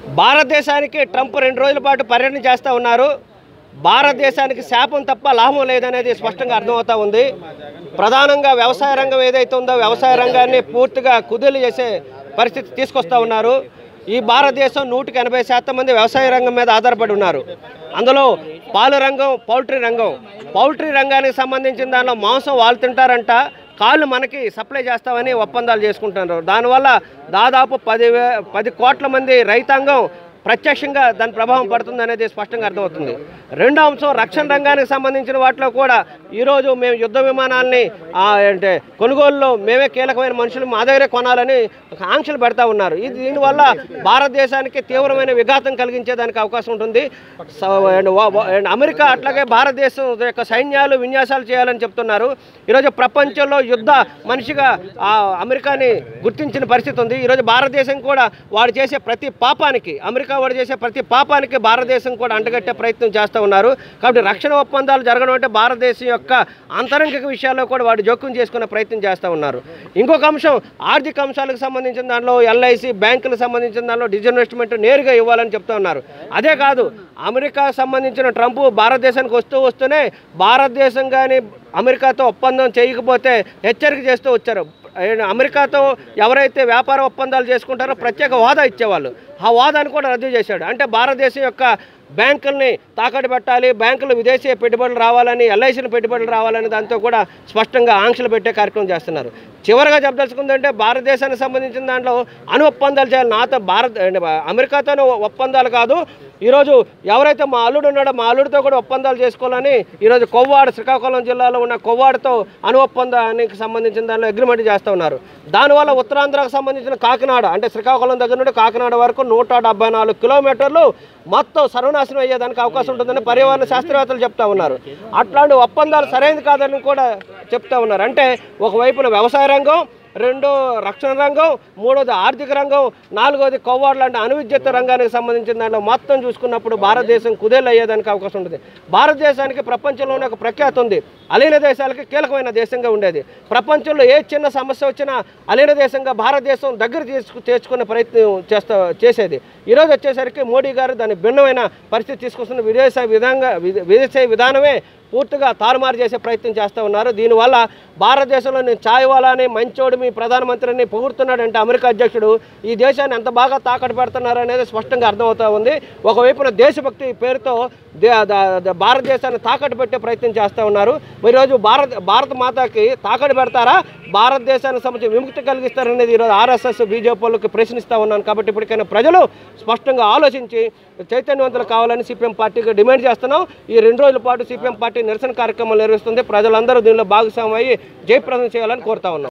భారతదేశానికి ట్రంప్ రెండు రోజుల పాటు పర్యటన చేస్తూ ఉన్నారు భారతదేశానికి శాపం తప్ప లాభం లేదనేది స్పష్టంగా అర్థమవుతా ఉంది ప్రధానంగా వ్యవసాయ రంగం ఏదైతే ఉందో వ్యవసాయ రంగాన్ని పూర్తిగా కుదేలు చేసే పరిస్థితి తీసుకొస్తా ఉన్నారు ఈ భారతదేశం నూటికి ఎనభై శాతం మంది వ్యవసాయ రంగం మీద ఆధారపడి ఉన్నారు అందులో పాలు రంగం పౌల్ట్రీ రంగం పౌల్ట్రీ రంగానికి సంబంధించిన దానిలో మాంసం వాళ్ళు తింటారంట కాళ్ళు మనకి సప్లై చేస్తామని ఒప్పందాలు చేసుకుంటున్నారు దానివల్ల దాదాపు పది వే పది కోట్ల మంది రైతాంగం ప్రత్యక్షంగా దాని ప్రభావం పడుతుంది అనేది స్పష్టంగా అర్థమవుతుంది రెండో అంశం రక్షణ రంగానికి సంబంధించిన వాటిలో కూడా ఈరోజు మేము యుద్ధ విమానాల్ని ఆ, అంటే కొనుగోలులో మేమే కీలకమైన మనుషులు మా దగ్గరే కొనాలని ఆంక్షలు పెడతా ఉన్నారు ఇది దీనివల్ల భారతదేశానికి తీవ్రమైన విఘాతం కలిగించేదానికి అవకాశం ఉంటుంది సో, అండ్ వా- వా- అండ్ అమెరికా అట్లాగే భారతదేశం యొక్క సైన్యాలు విన్యాసాలు చేయాలని చెప్తున్నారు ఈరోజు ప్రపంచంలో యుద్ధ మనిషిగా ఆ అమెరికాని గుర్తించిన పరిస్థితి ఉంది ఈరోజు భారతదేశం కూడా వాడు చేసే ప్రతి పాపానికి అమెరికా వాడు చేసే ప్రతి పాపానికి భారతదేశం కూడా అంటగట్టే ప్రయత్నం చేస్తూ ఉన్నారు కాబట్టి రక్షణ ఒప్పందాలు జరగడం అంటే భారతదేశం యొక్క అంతరంగిక విషయాల్లో కూడా వాడు జోక్యం చేసుకునే ప్రయత్నం చేస్తూ ఉన్నారు ఇంకొక అంశం ఆర్థిక అంశాలకు సంబంధించిన దానిలో ఎల్ఐసి బ్యాంకులకు సంబంధించిన దానిలో డిజిన్వెస్ట్మెంట్ నేరుగా ఇవ్వాలని చెప్తా ఉన్నారు అదే కాదు అమెరికా సంబంధించిన ట్రంప్ భారతదేశానికి వస్తూ వస్తూనే భారతదేశం కానీ అమెరికాతో ఒప్పందం చేయకపోతే హెచ్చరిక చేస్తూ వచ్చారు ఆయన అమెరికాతో ఎవరైతే వ్యాపార ఒప్పందాలు చేసుకుంటారో ప్రత్యేక హోదా ఇచ్చేవాళ్ళు ఆ హోదాను కూడా రద్దు చేశాడు అంటే భారతదేశం యొక్క బ్యాంకుల్ని తాకట్టు పెట్టాలి బ్యాంకులు విదేశీ పెట్టుబడులు రావాలని ఎల్ఐసీలు పెట్టుబడులు రావాలని దాంతో కూడా స్పష్టంగా ఆంక్షలు పెట్టే కార్యక్రమం చేస్తున్నారు చివరిగా చెప్పదలుచుకుందంటే భారతదేశానికి సంబంధించిన దాంట్లో అణు ఒప్పందాలు చేయాలి నాతో భారత్ అంటే అమెరికాతోనే ఒప్పందాలు కాదు ఈరోజు ఎవరైతే మా అల్లుడు ఉన్నాడో మా అల్లుడితో కూడా ఒప్పందాలు చేసుకోవాలని ఈరోజు కొవ్వాడ శ్రీకాకుళం జిల్లాలో ఉన్న కొవ్వాడతో అణు ఒప్పందానికి సంబంధించిన దానిలో అగ్రిమెంట్ చేస్తూ ఉన్నారు దానివల్ల ఉత్తరాంధ్రకు సంబంధించిన కాకినాడ అంటే శ్రీకాకుళం దగ్గర నుండి కాకినాడ వరకు నూట డెబ్బై నాలుగు కిలోమీటర్లు మొత్తం సర్వనాశనం అయ్యేదానికి అవకాశం ఉంటుందని పర్యావరణ శాస్త్రవేత్తలు చెప్తా ఉన్నారు అట్లాంటి ఒప్పందాలు సరైనది కాదని కూడా చెప్తా ఉన్నారు అంటే ఒకవైపున వ్యవసాయ రంగం రెండో రక్షణ రంగం మూడోది ఆర్థిక రంగం నాలుగోది కొవ్వాడు లాంటి అణువిద్యుత్ రంగానికి సంబంధించిన దాంట్లో మొత్తం చూసుకున్నప్పుడు భారతదేశం కుదేలు అయ్యేదానికి అవకాశం ఉంటుంది భారతదేశానికి ప్రపంచంలోనే ఒక ప్రఖ్యాతి ఉంది అలీన దేశాలకి కీలకమైన దేశంగా ఉండేది ప్రపంచంలో ఏ చిన్న సమస్య వచ్చినా అలీన దేశంగా భారతదేశం దగ్గర తీసుకు తెచ్చుకునే ప్రయత్నం చేస్తా చేసేది ఈరోజు వచ్చేసరికి మోడీ గారు దాన్ని భిన్నమైన పరిస్థితి తీసుకొస్తున్న విదేశ విధంగా విదేశీ విధానమే పూర్తిగా తారుమారు చేసే ప్రయత్నం చేస్తూ ఉన్నారు దీనివల్ల భారతదేశంలో నేను ఛాయ్ వాలాని మంచోడు మీ ప్రధానమంత్రిని పొగుడుతున్నాడంటే అమెరికా అధ్యక్షుడు ఈ దేశాన్ని ఎంత బాగా తాకట్టు పెడుతున్నారు అనేది స్పష్టంగా అర్థమవుతా ఉంది ఒకవైపున దేశభక్తి పేరుతో దే- ద- ద- భారతదేశాన్ని తాకట్టు పెట్టే ప్రయత్నం చేస్తూ ఉన్నారు మరి ఈరోజు భారత్ భారత మాతకి తాకట్టు పెడతారా భారతదేశానికి సంబంధించి విముక్తి కలిగిస్తారనేది ఈరోజు ఆర్ఎస్ఎస్ బీజేపీ వాళ్ళకి ప్రశ్నిస్తూ ఉన్నాను కాబట్టి ఇప్పటికైనా ప్రజలు స్పష్టంగా ఆలోచించి చైతన్యవంతులు కావాలని సిపిఎం పార్టీకి డిమాండ్ చేస్తున్నాం ఈ రెండు రోజుల పాటు సిపిఎం పార్టీ నిరసన కార్యక్రమాలు నిర్వహిస్తుంది ప్రజలందరూ దీనిలో భాగస్వామ్యం అయ్యి జయప్రదం చేయాలని కోరుతా ఉన్నాం